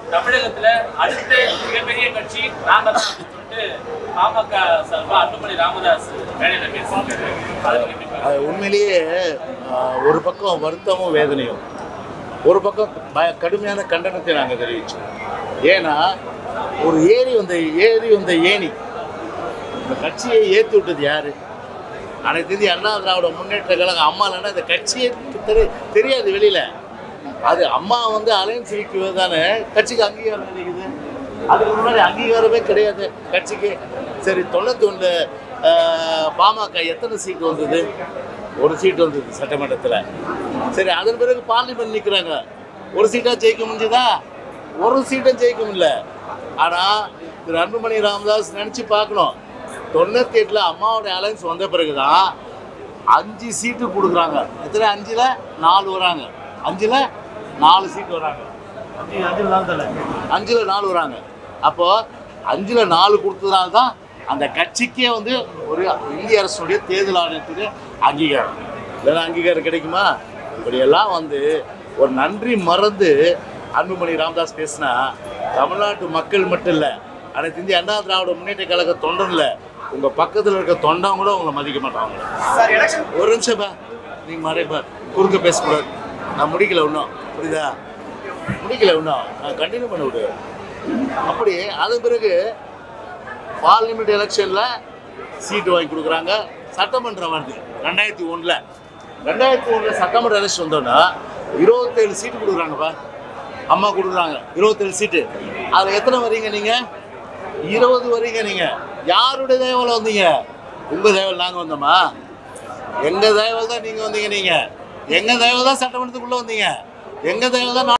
தமிழகத்துல அடுத்த மிகப்பெரிய கட்சி நாங்க தான் அப்படின்னு சொல்லிட்டு பாமக சார்பா அன்புமணி ராமதாஸ் மேடையில பேசியிருக்காரு அதை நீங்க எப்படி பாக்குறீங்க? அது உண்மையிலேயே ஆஹ், ஒரு பக்கம் வருத்தமும் வேதனையும் ஒரு பக்கம் பய கடுமையான கண்டனத்தை நாங்கள் தெரிவித்தோம் ஏன்னா ஒரு ஏரி வந்த ஏரி வந்த ஏணி இந்த கட்சியை ஏற்றி விட்டது யாரு அனைத்து இந்திய அண்ணா திராவிட முன்னேற்ற கழகம் அம்மா இல்லைன்னா இந்த கட்சியே தெரி தெரியாது வெளியில அது அம்மா வந்து அலையன்ஸ் வைக்கிறது தானே கட்சிக்கு அங்கீகாரம் கிடைக்குது அதுக்கு முன்னாடி அங்கீகாரமே கிடையாது கட்சிக்கு சரி தொண்ணூத்தி ஒன்று பாமக எத்தனை சீட் வந்தது ஒரு சீட் வந்தது சட்டமன்றத்தில் சரி அதன் பிறகு பார்லிமெண்ட் நிற்கிறாங்க ஒரு சீட்டாக ஜெயிக்க முடிஞ்சுதா ஒரு சீட்டும் ஜெயிக்க முடியல ஆனால் திரு அன்புமணி ராமதாஸ் நினச்சி பார்க்கணும் தொண்ணூற்றி எட்டில் அம்மாவோட அலைன்ஸ் வந்த பிறகு தான் அஞ்சு சீட்டு கொடுக்குறாங்க எத்தனை அஞ்சில் நாலு வராங்க அஞ்சில் நாலு சீட்டு வராங்க அஞ்சு அஞ்சில் நாலு தானே அஞ்சில் நாலு வராங்க அப்போது அஞ்சில் நாலு கொடுத்ததுனால தான் அந்த கட்சிக்கே வந்து ஒரு இந்திய அரசுடைய தேர்தல் ஆணையத்துடைய அங்கீகாரம் இல்லைன்னா அங்கீகாரம் கிடைக்குமா இப்படியெல்லாம் வந்து ஒரு நன்றி மறந்து அன்புமணி ராமதாஸ் பேசினா தமிழ்நாட்டு மக்கள் மட்டும் இல்லை அனைத்து இந்திய அண்ணா திராவிட முன்னேற்ற கழக தொண்டன் இல்லை உங்கள் பக்கத்தில் இருக்க தொண்டன் கூட உங்களை மதிக்க மாட்டாங்க சார் எலெக்ஷன் ஒரு நிமிஷம் பா நீங்கள் மறைப்பா குறுக்க பேசக்கூடாது நான் முடிக்கல இன்னும் புரியுதா முடிக்கல இன்னும் நான் கண்டினியூ பண்ண விடு அப்படி அதன் பிறகு பார்லிமெண்ட் எலெக்ஷனில் சீட்டு வாங்கி கொடுக்குறாங்க சட்டமன்றம் வருது ரெண்டாயிரத்தி ஒன்றில் ரெண்டாயிரத்தி ஒன்றில் சட்டமன்ற எலெக்ஷன் வந்தோன்னா இருபத்தேழு சீட்டு கொடுக்குறாங்கப்பா அம்மா கொடுக்குறாங்க இருபத்தேழு சீட்டு அதில் எத்தனை வரீங்க நீங்கள் இருபது வரீங்க நீங்கள் யாருடைய தயவில் வந்தீங்க உங்கள் தயவில் நாங்கள் வந்தோமா எங்கள் தயவில் தான் நீங்கள் வந்தீங்க நீங்கள் எங்கள் தயவில் தான் சட்டமன்றத்துக்குள்ளே வந்தீங்க எங்கள் தயவில் தான்